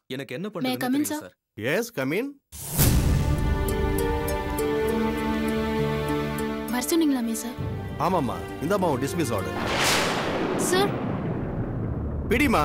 எனக்கு என்ன May I come in, பண்றதுன்னு sir? சார் எஸ் கமின் வர சொன்னீங்களாமே சார் ஆமாம்மா இந்தாம்மா உன் டிஸ்மிஸ் ஆர்டர் சார் பிடிமா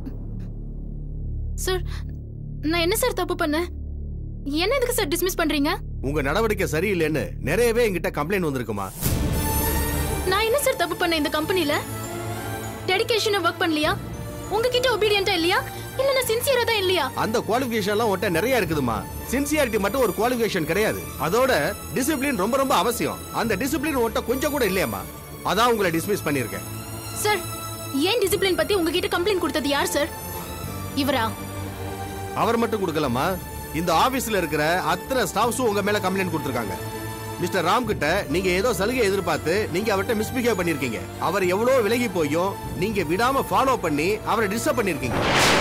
சார் நான் என்ன சார் தப்பு பண்ணேன் என்ன எதுக்கு சார் டிஸ்மிஸ் பண்றீங்க உங்க நடவடிக்கை சரியில்லைன்னு நிறையவே என்கிட்ட கம்ப்ளைண்ட் வந்திருக்குமா நான் என்ன சார் தப்பு பண்ணேன் இந்த கம்பெனில டெடிகேஷனா ஒர்க் பண்ணலையா உங்ககிட்ட ஒபீடியன்ட்டா இல்லையா இல்ல நான் சின்சியரா தான் இல்லையா அந்த குவாலிஃபிகேஷன் எல்லாம் உன்ட்ட நிறைய இருக்குதுமா சின்சியாரிட்டி மட்டும் ஒரு குவாலிஃபிகேஷன் கிடையாது அதோட டிசிப்ளின் ரொம்ப ரொம்ப அவசியம் அந்த டிசிப்ளின் உன்ட்ட கொஞ்சம் கூட இல்லையாம்மா அதான் உங்களை டிஸ்மிஸ் பண்ணிருக்கேன் சார் ஏன் டிசிப்ளின் பத்தி உங்ககிட்ட கம்ப்ளைண்ட் கொடுத்தது யார் சார் இவரா அவர் மட்டும் கொடுக்கலமா இந்த ஆபீஸ்ல இருக்கிற அத்தனை ஸ்டாஃப்ஸும் உங்க மேல கம்ப்ளைண்ட் கொடுத்திருக்காங்க மிஸ்டர் ராம் கிட்ட நீங்க ஏதோ சலுகை எதிர்பார்த்து நீங்க அவர்ட்ட மிஸ்பிஹேவ் பண்ணிருக்கீங்க அவர் எவ்வளவு விலகி போயும் நீங்க விடாம ஃபாலோ பண்ணி அவரை டிஸ்டர்ப் பண்ணிருக்கீங்க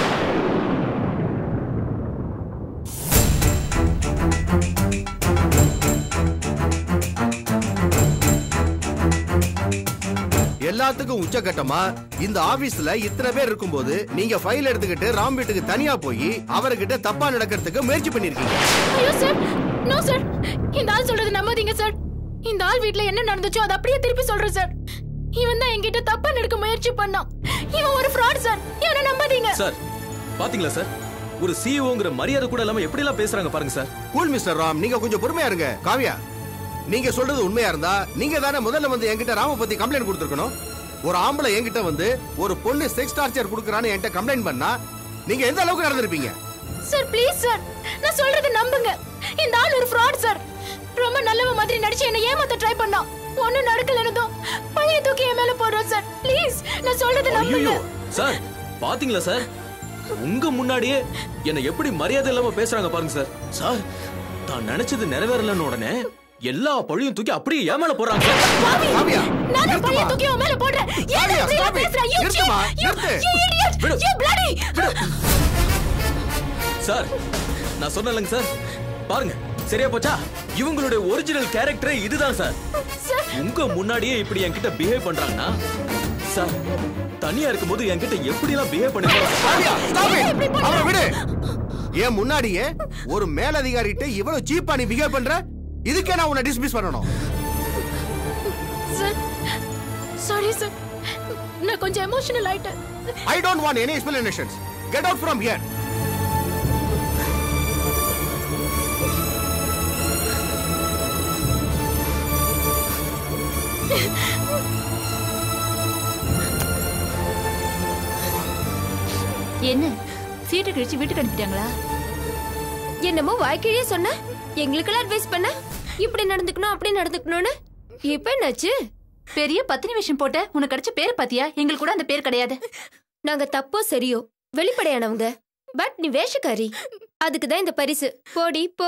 எல்லாத்துக்கும் உச்சகட்டமா இந்த ஆபீஸ்ல இத்தனை பேர் இருக்கும்போது நீங்க ஃபைல் எடுத்துக்கிட்டு ராம் வீட்டுக்கு தனியா போய் அவர்கிட்ட தப்பா நடக்கிறதுக்கு முயற்சி பண்ணிருக்கீங்க ஐயோ சார் நோ சார் இந்த ஆள் சொல்றது நம்பாதீங்க சார் இந்த ஆள் வீட்ல என்ன நடந்துச்சோ அதை அப்படியே திருப்பி சொல்றேன் சார் இவன் தான் என்கிட்ட தப்பா நடக்க முயற்சி பண்ணான் இவன் ஒரு ஃப்ராட் சார் இவனை நம்பாதீங்க சார் பாத்தீங்களா சார் ஒரு சிஇஓங்கிற மரியாதை கூட இல்லாம எப்படி எல்லாம் பேசுறாங்க பாருங்க சார் கூல் மிஸ்டர் ராம் நீங்க கொஞ்சம் பொறுமையா இருங்க காவியா நீங்க சொல்றது உண்மையா இருந்தா நீங்க தானே முதல்ல வந்து என்கிட்ட ராம பத்தி கம்ப்ளைண்ட் கொடுத்துருக்கணும் ஒரு ஆம்பளை என்கிட்ட வந்து ஒரு பொண்ணு செக்ஸ் டார்ச்சர் கொடுக்கறான்னு என்கிட்ட கம்ப்ளைண்ட் பண்ணா நீங்க எந்த அளவுக்கு நடந்திருப்பீங்க சார் ப்ளீஸ் சார் நான் சொல்றது நம்புங்க இந்த ஆள் ஒரு ஃப்ராட் சார் ரொம்ப நல்லவ மாதிரி நடிச்சு என்ன ஏமாத்த ட்ரை பண்ணான் ஒண்ணும் நடக்கலனதும் பழைய தூக்கி என் மேல போடுறோம் சார் ப்ளீஸ் நான் சொல்றது நம்புங்க ஐயோ சார் பாத்தீங்களா சார் உங்க முன்னாடியே என்ன எப்படி மரியாதை இல்லாம பேசுறாங்க பாருங்க சார் சார் தான் நினைச்சது நிறைவேறலன்னு உடனே எல்லா பழியும் தூக்கி அப்படியே ஏன் மேல போடுறாங்க சார். பாவி, காவியா, நான் தான் பழைய நிறுத்துமா. தூக்கி உன் மேல போடுறேன் ஏன் காவியா, இப்படி எல்லாம் stop it. பேசுற you நிறுத்துமா, cheat, you- நிறுத்து. you idiot, விடு. you bloody சார் நான் சொன்னேன்லங்க சார் பாருங்க சரியா போச்சா இவங்களுடைய ஒரிஜினல் கேரக்டரே இதுதான் சார் சார் உங்க முன்னாடியே இப்படி என்கிட்ட பிஹேவ் பண்றாங்கன்னா சார் தனியா இருக்கும்போது என்கிட்ட எப்படி எல்லாம் பிஹேவ் பண்ணிருக்காங்க காவியா, stop it. அவரை விடு ஏன் முன்னாடியே ஒரு மேலதிகாரிட்ட இவ்வளவு சீப்பா நீ பிஹேவ் பண்ற இதுக்கே நான் உன்னை டிஸ்மிஸ் பண்ணணும் சார் சாரி சார் நான் கொஞ்சம் எமோஷனல் ஆயிட்டேன் I don't want any explanations get out from here என்ன சீட்டை கழிச்சு வீட்டுக்கு அனுப்பிட்டாங்களா என்னமோ வாய்க்கிழியே சொன்ன எங்களுக்கெல்லாம் அட்வைஸ் பண்ண இப்படி நடந்துக்கணும் அப்படி நடந்துக்கணும்னு இப்ப என்னாச்சு பெரிய பத்தினி விஷயம் போட்ட உனக்கு கிடைச்ச பேர் பாத்தியா எங்களுக்கு கூட அந்த பேர் கிடையாது நாங்க தப்போ சரியோ வெளிப்படையானவங்க பட் நீ வேஷக்காரி அதுக்கு தான் இந்த பரிசு போடி போ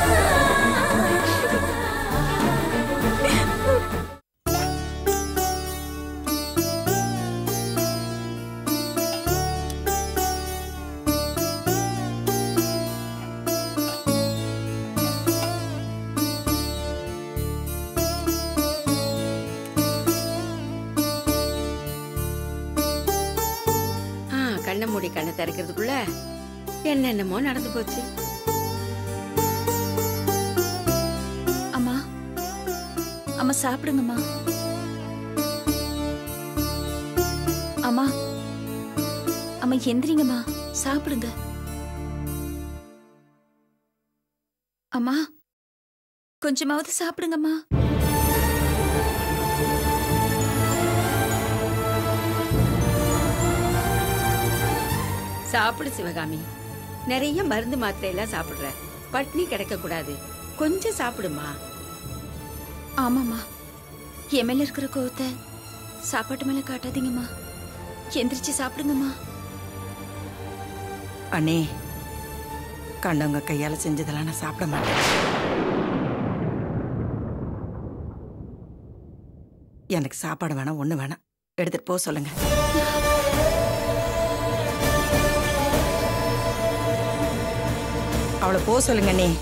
ஆ கண்ணை மூடி கண்ணை திறக்கிறதுக்குள்ள என்னென்னமோ நடந்து போச்சு அம்மா அம்மா சாப்பிடுங்கம்மா அம்மா அம்மா எந்திரிங்கம்மா சாப்பிடுங்க அம்மா கொஞ்சமாவது சாப்பிடுங்கம்மா சாப்பிடு சிவகாமி நிறைய மருந்து மாத்திரை எல்லாம் சாப்பிடுற பட்னி கிடக்க கூடாது கொஞ்சம் சாப்பிடுமா ஆமாம்மா என் மேல இருக்கிற கோவத்தை சாப்பாட்டு மேல காட்டாதீங்கம்மா எந்திரிச்சு சாப்பிடுங்கம்மா அண்ணே கண்டவங்க கையால செஞ்சதெல்லாம் நான் சாப்பிட மாட்டேன் எனக்கு சாப்பாடு வேணாம் ஒண்ணு வேணாம் எடுத்துட்டு போக சொல்லுங்க அவளை போக சொல்லுங்க அண்ணே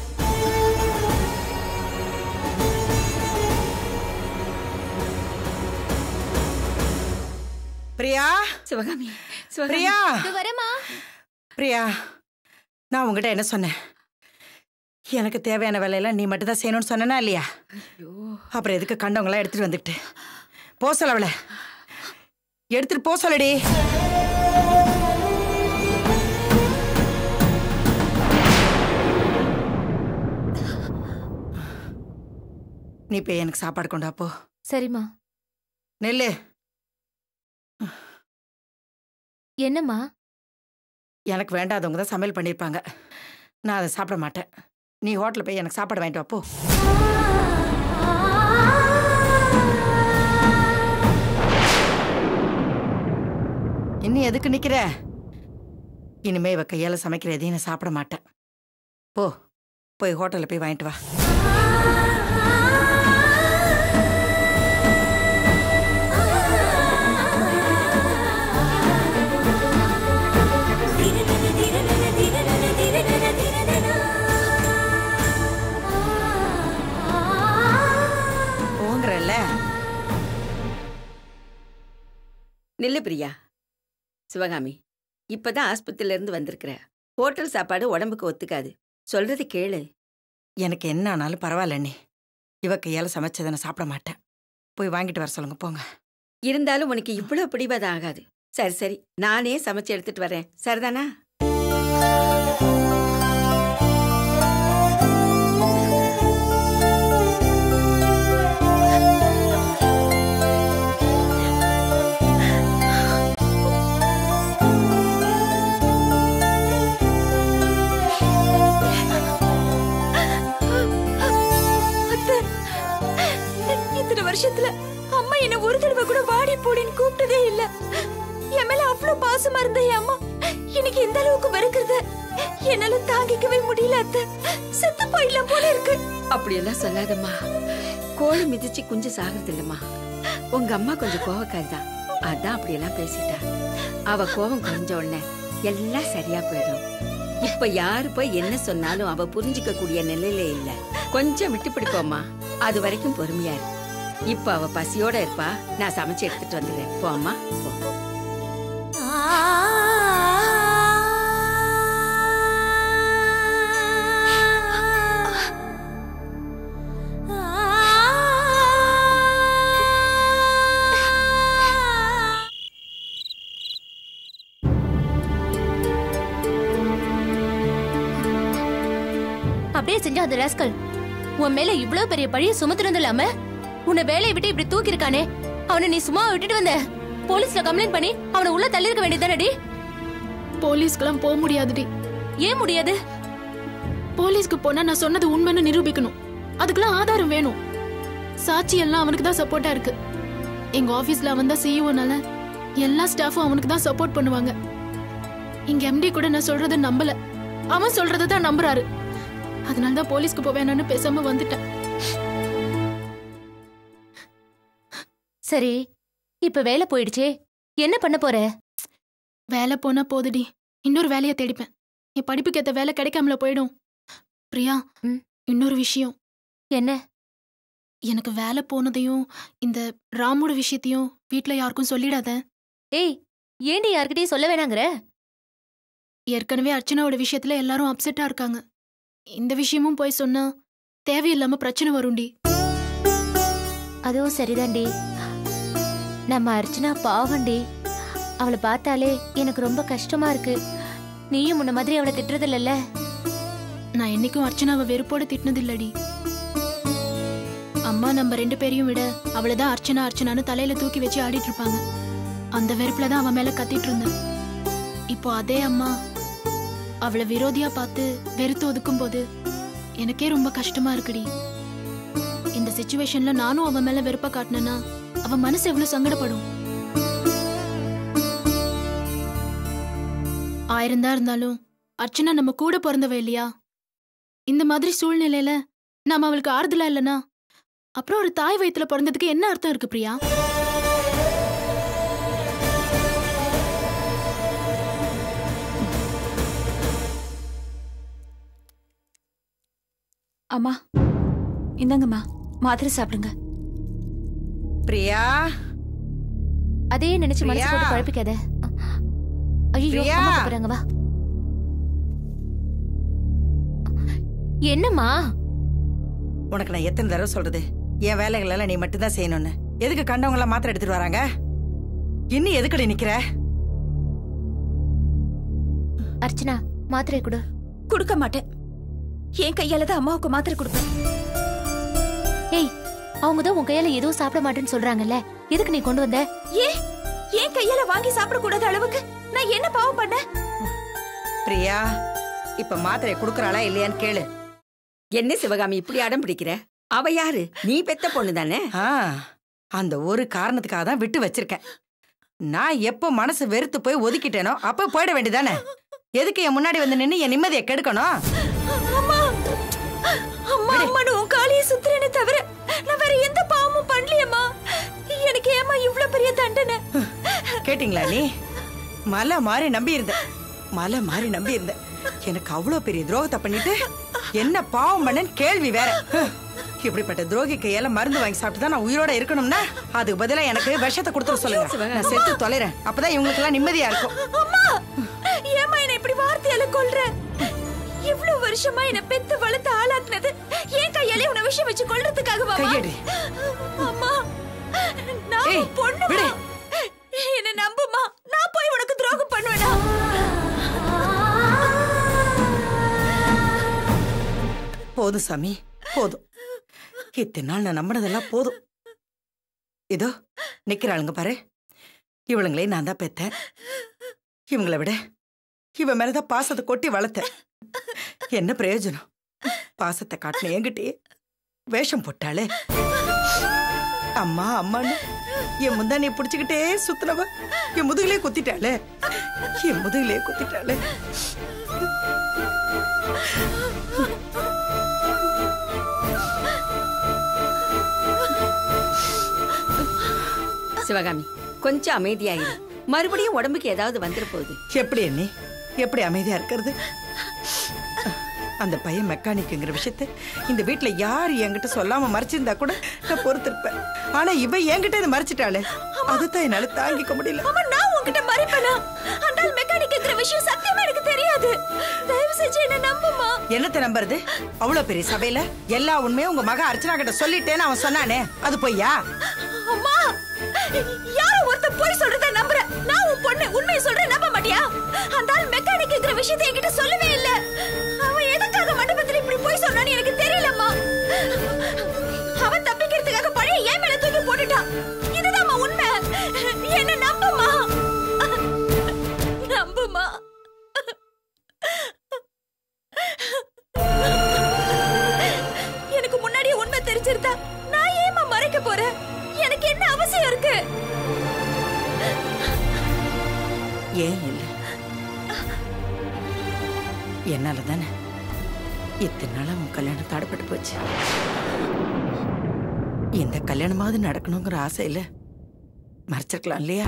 பிரியா சிவகாமி சிவகாமி பிரியா இது வரேம்மா பிரியா நான் உங்ககிட்ட என்ன சொன்னேன் எனக்கு தேவையான வேலையெல்லாம் நீ மட்டும் தான் செய்யணும்னு சொன்னனா இல்லையா அப்புறம் எதுக்கு கண்டவங்களாம் எடுத்துட்டு வந்துட்டு போ சொல்ல அவளை எடுத்துட்டு போ சொல்லடி நீ போய் எனக்கு சாப்பாடு கொண்டா போ சரிம்மா நெல்லு என்னம்மா எனக்கு வேண்டாதவங்க தான் சமையல் பண்ணியிருப்பாங்க நான் அதை சாப்பிட மாட்டேன் நீ ஹோட்டலில் போய் எனக்கு சாப்பாடு வாங்கிட்டு வா போ இன்னும் எதுக்கு நிக்கிற இனிமே இவ கையால சமைக்கிற எதையும் நான் சாப்பிட மாட்டேன் போ போய் ஹோட்டலில் போய் வாங்கிட்டு வா போங்கிறல்ல நில்லு பிரியா சிவகாமி இப்பதான் ஆஸ்பத்திரியில இருந்து வந்திருக்கிற ஹோட்டல் சாப்பாடு உடம்புக்கு ஒத்துக்காது சொல்றது கேளு எனக்கு என்ன ஆனாலும் பரவாயில்ல நீ இவ கையால சமைச்சதை நான் சாப்பிட மாட்டேன் போய் வாங்கிட்டு வர சொல்லுங்க போங்க இருந்தாலும் உனக்கு இவ்வளவு பிடிவாதம் ஆகாது சரி சரி நானே சமைச்சு எடுத்துட்டு வரேன் சரிதானா இத்தனை வருஷத்துல அம்மா என்ன ஒரு தடவை கூட வாடி போடின்னு கூப்பிட்டதே இல்ல என் மேல அவ்வளவு பாசமா இருந்த என் அம்மா இன்னைக்கு இந்த அளவுக்கு வெறுக்கிறத என்னால தாங்கிக்கவே முடியல அத்தை செத்து போயிடலாம் போல இருக்கு அப்படியெல்லாம் சொல்லாதம்மா கோழி மிதிச்சு குஞ்சு சாகிறது இல்லம்மா உங்க அம்மா கொஞ்சம் கோவக்காரி தான் அதான் அப்படியெல்லாம் பேசிட்டா அவ கோவம் குறைஞ்ச உடனே எல்லாம் சரியா போயிடும் இப்ப யாரு போய் என்ன சொன்னாலும் அவ புரிஞ்சுக்க கூடிய நிலையில இல்ல கொஞ்சம் விட்டு பிடிப்போம்மா அது வரைக்கும் பொறுமையா இரு இப்ப அவ பசியோட இருப்பா நான் சமைச்சு எடுத்துட்டு வந்துடுறேன் போ அம்மா போ அப்படியே செஞ்சா அந்த ராஸ்கல் உன் மேல இவ்வளவு பெரிய பழிய சுமத்துறது இல்லாம உன்னை வேலையை விட்டு இப்படி தூக்கி இருக்கானே அவனை நீ சும்மா விட்டுட்டு வந்த போலீஸ்ல கம்ப்ளைண்ட் பண்ணி அவனை உள்ள தள்ளி இருக்க வேண்டியதானடி போலீஸ்க்கெல்லாம் போக முடியாதுடி ஏன் முடியாது போலீஸ்க்கு போனா நான் சொன்னது உண்மைன்னு நிரூபிக்கணும் அதுக்கெல்லாம் ஆதாரம் வேணும் சாட்சி எல்லாம் அவனுக்கு தான் சப்போர்ட்டா இருக்கு எங்க ஆபீஸ்ல அவன் தான் சிஇஓனால எல்லா ஸ்டாஃபும் அவனுக்கு தான் சப்போர்ட் பண்ணுவாங்க இங்க எம்டி கூட நான் சொல்றத நம்பல அவன் சொல்றதை தான் நம்புறாரு அதனால தான் போலீஸ்க்கு போவேனான்னு பேசாம வந்துட்டேன் சரி இப்ப வேலை போயிடுச்சே என்ன பண்ண போற வேலை போனா போதுடி இன்னொரு வேலையை தேடிப்பேன் என் படிப்புக்கு ஏத்த வேலை கிடைக்காமல போயிடும் பிரியா ம். இன்னொரு விஷயம் என்ன எனக்கு வேலை போனதையும் இந்த ராமோட விஷயத்தையும் வீட்ல யாருக்கும் சொல்லிடாத ஏய் ஏண்டி யார்கிட்டயும் சொல்ல வேணாங்கிற ஏற்கனவே அர்ச்சனாவோட விஷயத்துல எல்லாரும் அப்செட்டா இருக்காங்க இந்த விஷயமும் போய் சொன்னா தேவையில்லாம பிரச்சனை வரும்டி அதுவும் சரிதான்டி நம்ம அர்ச்சனா பாவண்டி அவளை பார்த்தாலே எனக்கு ரொம்ப கஷ்டமா இருக்கு நீயும் முன்ன மாதிரி அவளை திட்டுறது இல்லல்ல நான் என்னைக்கும் அர்ச்சனாவை வெறுப்போட திட்டினது இல்லடி அம்மா நம்ம ரெண்டு பேரையும் விட அவளை தான் அர்ச்சனா அர்ச்சனான்னு தலையில தூக்கி வச்சு ஆடிட்டு இருப்பாங்க அந்த வெறுப்புல தான் அவன் மேல கத்திட்டு இருந்தேன் இப்போ அதே அம்மா அவளை விரோதியா பார்த்து வெறுத்து ஒதுக்கும் போது எனக்கே ரொம்ப கஷ்டமா இருக்குடி இந்த சுச்சுவேஷன்ல நானும் அவன் மேல வெறுப்பா காட்டினேன்னா அவன் மனசு எவ்வளவு சங்கடப்படும் ஆயிரம் தான் இருந்தாலும் அர்ச்சனா நம்ம கூட பிறந்தவ இல்லையா இந்த மாதிரி சூழ்நிலையில நாம அவளுக்கு ஆறுதலா இல்லனா அப்புறம் ஒரு தாய் வயித்துல பிறந்ததுக்கு என்ன அர்த்தம் இருக்கு பிரியா அம்மா இந்தாங்கம்மா மாத்திரை சாப்பிடுங்க பிரியா அதே நினைச்சு மனசு பிரியா. போட்டு குழப்பிக்காத ஐயோ பிரியா. அம்மா கூப்பிடுறாங்க வா என்னம்மா உனக்கு நான் எத்தனை தடவை சொல்றது என் வேலைகள் எல்லாம் நீ மட்டும்தான் செய்யணும்னு எதுக்கு கண்டவங்க எல்லாம் மாத்திரை எடுத்துட்டு வராங்க இன்னும் எதுக்கடி நிக்கிற அர்ச்சனா மாத்திரை கொடு கொடுக்க மாட்டேன் என் கையால தான் அம்மாவுக்கு மாத்திரை கொடுப்பேன் ஏய் அவங்க தான் உன் கையால எதுவும் சாப்பிட மாட்டேன்னு சொல்றாங்கல்ல எதுக்கு நீ கொண்டு வந்த ஏன் என் கையால வாங்கி சாப்பிட கூடாத அளவுக்கு நான் என்ன பாவம் பண்ணேன் பிரியா இப்ப மாத்திரை குடுக்கறாளா இல்லையான்னு கேளு என்ன சிவகாமி இப்படி அடம் பிடிக்கிற அவ யாரு நீ பெத்த பொண்ணு தானே ஆ அந்த ஒரு காரணத்துக்காக தான் விட்டு வச்சிருக்கேன் நான் எப்போ மனசு வெறுத்து போய் ஒதுக்கிட்டேனோ அப்ப போயிட வேண்டியதானே எதுக்கு என் முன்னாடி வந்து நின்னு என் நிம்மதியை கெடுக்கணும் அம்மா அம்மா அம்மானு உன் காலியை சுத்துறேனே தவிர நான் வேற எந்த பாவமும் பண்ணலையம்மா எனக்கு ஏமா இவ்ளோ பெரிய தண்டனை கேட்டிங்களா நீ மலை மாறி நம்பி இருந்த மலை மாறி நம்பி இருந்த எனக்கு அவ்வளவு பெரிய துரோகத்தை பண்ணிட்டு என்ன பாவம் பண்ணேன்னு கேள்வி வேற ஹ். இப்படிப்பட்ட துரோகி கையால மருந்து வாங்கி சாப்பிட்டு தான் நான் உயிரோட இருக்கணும்னா அதுக்கு பதிலா எனக்கு விஷத்தை கொடுத்துட சொல்லுங்க நான் செத்து தொலைறேன் அப்பதான் இவங்களுக்கு எல்லாம் நிம்மதியா இருக்கும் அம்மா ஏமா என்ன இப்படி வார்த்தையால கொல்ற இவ்ளோ வருஷமா என்ன பெத்து வளர்த்து ஆளாக்குனது என் கையாலே உன்னை விஷம் வச்சு கொல்றதுக்காகவா கையெடு. அம்மா நான் ஏய், உன் பொண்ணுமா விடு. என்ன நம்புமா நான் போய் உனக்கு துரோகம் பண்ணுவேனா போதும் சாமி போதும் இத்தனை நாள் நான் நம்பினதெல்லாம் போதும் இதோ நிக்கிறாளுங்க பாரு இவளுங்களே நான் தான் பெத்தேன் இவங்கள விட இவ மேலதான் பாசத்தை கொட்டி வளர்த்தேன் என்ன பிரயோஜனம் பாசத்தை காட்டின என்கிட்டயே வேஷம் போட்டாளே அம்மா அம்மான்னு என் முந்தானியை பிடிச்சுக்கிட்டே சுத்துனவ என் முதுகிலே குத்திட்டாளே என் முதுகிலே குத்திட்டாளே சிவகாமி கொஞ்சம் அமைதியாயிரு மறுபடியும் உடம்புக்கு ஏதாவது வந்துட போகுது எப்படி அண்ணி எப்படி அமைதியா இருக்கிறது அந்த பையன் மெக்கானிக்குங்கிற விஷயத்த இந்த வீட்ல யார் என்கிட்ட சொல்லாம மறைச்சிருந்தா கூட நான் பொறுத்திருப்பேன் ஆனா இவ என்கிட்ட இதை மறைச்சிட்டாளே அதுதான் என்னால தாங்கிக்க முடியல அம்மா நான் உன்கிட்ட மறைப்பேனா அந்த மெக்கானிக்ங்கிற விஷயம் சத்தியமா எனக்கு தெரியாது தயவு செஞ்சு என்ன நம்புமா என்னத்தை நம்புறது அவ்வளவு பெரிய சபையில எல்லா உண்மையும் உங்க மக அர்ச்சனா கிட்ட சொல்லிட்டேன்னு அவன் சொன்னானே அது பொய்யா அம்மா யாரோ ஒருத்த போய் சொல்றத நம்புற நான் உன் பொண்ணு உண்மையை சொல்றேன் நம்ப மாட்டியா அந்த ஆள் மெக்கானிக்ங்கிற விஷயத்தை என்கிட்ட சொல்லவே இல்ல அவன் எதுக்காக மண்டபத்துல இப்படி போய் சொன்னான்னு எனக்கு தெரியலம்மா அவன் தப்பிக்கிறதுக்காக பழைய ஏன் மேல தூக்கி போட்டுட்டான் இதுதாம்மா உண்மை என்ன நம்புமா நம்புமா எனக்கு முன்னாடியே உண்மை தெரிஞ்சிருந்தா நான் ஏமா மறைக்க போறேன் எனக்கு என்ன அவசியம் இருக்கு ஏன் இல்ல என்னால தானே இத்தனை நாளா உன் கல்யாணம் தடைப்பட்டு போச்சு இந்த கல்யாணமாவது நடக்கணுங்கிற ஆசையில மறைச்சிருக்கலாம் இல்லையா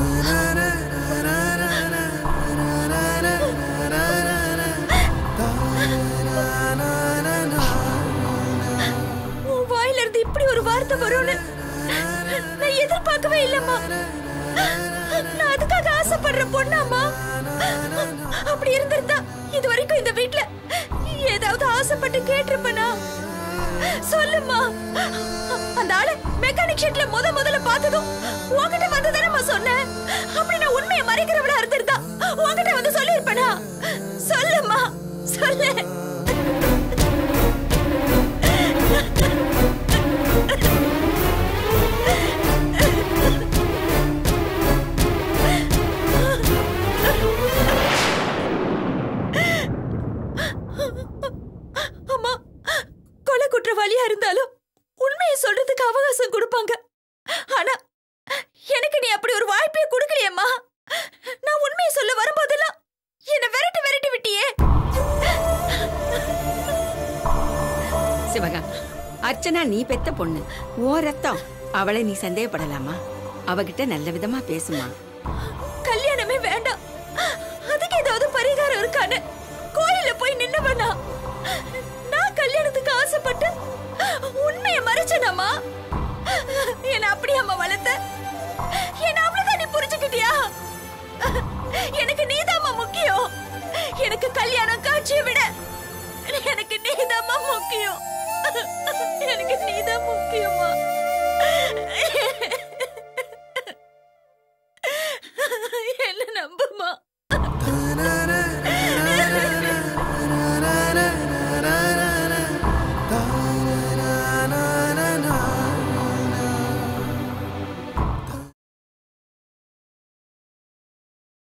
உன் வாயில இருந்து இப்படி ஒரு வார்த்தை வரும்னு நான் எதிர்பார்க்கவே இல்லம்மா நான் அதுக்காக ஆசைப்படுற பொண்ணாம்மா அப்படி இருந்திருந்தா இது வரைக்கும் இந்த வீட்ல ஏதாவது ஆசைப்பட்டு கேட்டிருப்பனா சொல்லுமா அந்த ஆளு மெக்கானிக் ஷெட்ல முத முதல்ல பார்த்ததும் உன்கிட்ட வந்து தானே சொன்னேன் அப்படி நான் உண்மையை மறைக்கிறவளா இருந்திருந்தா உன்கிட்ட வந்து சொல்லியிருப்பனா சொல்லுமா சொல்லு அம்மா கொலை குற்றவாளியா இருந்தாலும் உண்மையை சொல்றதுக்கு அவகாசம் கொடுப்பாங்க ஆனா எனக்கு நீ அப்படி ஒரு வாய்ப்பே கொடுக்கலையேம்மா நான் உண்மையை சொல்ல வரும்போதெல்லாம் என்ன விரட்டி விரட்டி விட்டியே சிவகாமி அர்ச்சனா நீ பெத்த பொண்ணு ஓ ரத்தம் அவளை நீ சந்தேகப்படலாமா அவகிட்ட நல்ல விதமா பேசுமா கல்யாணமே வேண்டாம் அதுக்கு ஏதாவது பரிகாரம் இருக்கான்னு கோயில்ல போய் நின்னவனா நான் கல்யாணத்துக்கு ஆசைப்பட்டு உண்மையை மறைச்சனாமா என்ன அப்படியே அம்மா வளர்த்த என்ன அவ்வளவுதான் நீ புரிஞ்சுக்கிட்டியா எனக்கு நீதாம்மா முக்கியம் எனக்கு கல்யாணம் காட்சியை விட எனக்கு நீதாம்மா முக்கியம் எனக்கு நீதான் முக்கியமா